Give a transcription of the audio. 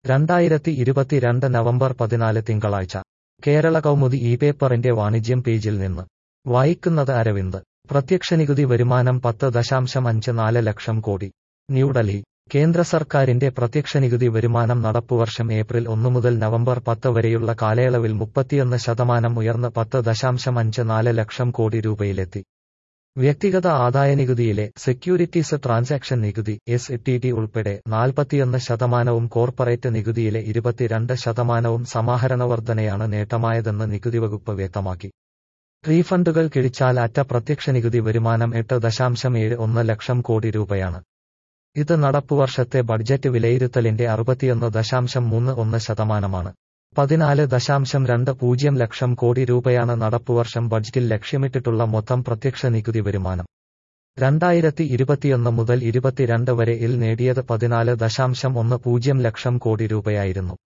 രണ്ടായിരത്തി ഇരുപത്തിരണ്ട് നവംബർ പതിനാല് തിങ്കളാഴ്ച കേരള കൗമുദി ഈ പേപ്പറിന്റെ വാണിജ്യം പേജിൽ നിന്ന് വായിക്കുന്നത് അരവിന്ദ് പ്രത്യക്ഷ നികുതി വരുമാനം പത്ത് ദശാംശം അഞ്ച് നാല് ലക്ഷം കോടി ന്യൂഡൽഹി കേന്ദ്ര സർക്കാരിന്റെ പ്രത്യക്ഷ നികുതി വരുമാനം നടപ്പുവർഷം ഏപ്രിൽ ഒന്ന് മുതൽ നവംബർ പത്ത് വരെയുള്ള കാലയളവിൽ മുപ്പത്തിയൊന്ന് ശതമാനം ഉയർന്ന് പത്ത് ദശാംശം അഞ്ച് നാല് ലക്ഷം കോടി രൂപയിലെത്തി വ്യക്തിഗത ആദായനികുതിയിലെ സെക്യൂരിറ്റീസ് ട്രാൻസാക്ഷൻ നികുതി എസ് ടി ടി ഉൾപ്പെടെ നാൽപ്പത്തിയൊന്ന് ശതമാനവും കോർപ്പറേറ്റ് നികുതിയിലെ ഇരുപത്തിരണ്ട് ശതമാനവും സമാഹരണ വർധനയാണ് നേട്ടമായതെന്ന് നികുതി വകുപ്പ് വ്യക്തമാക്കി റീഫണ്ടുകൾ കിഴിച്ചാൽ അറ്റ പ്രത്യക്ഷ നികുതി വരുമാനം എട്ട് ദശാംശം ഏഴ് ഒന്ന് ലക്ഷം കോടി രൂപയാണ് ഇത് നടപ്പുവർഷത്തെ ബഡ്ജറ്റ് വിലയിരുത്തലിന്റെ അറുപത്തിയൊന്ന് ദശാംശം മൂന്ന് ഒന്ന് ശതമാനമാണ് പതിനാല് ദശാംശം രണ്ട് പൂജ്യം ലക്ഷം കോടി രൂപയാണ് നടപ്പുവർഷം ബഡ്ജറ്റിൽ ലക്ഷ്യമിട്ടിട്ടുള്ള മൊത്തം പ്രത്യക്ഷ നികുതി വരുമാനം രണ്ടായിരത്തി ഇരുപത്തിയൊന്ന് മുതൽ ഇരുപത്തിരണ്ട് വരെ ഇൽ നേടിയത് പതിനാല് ദശാംശം ഒന്ന് പൂജ്യം ലക്ഷം കോടി രൂപയായിരുന്നു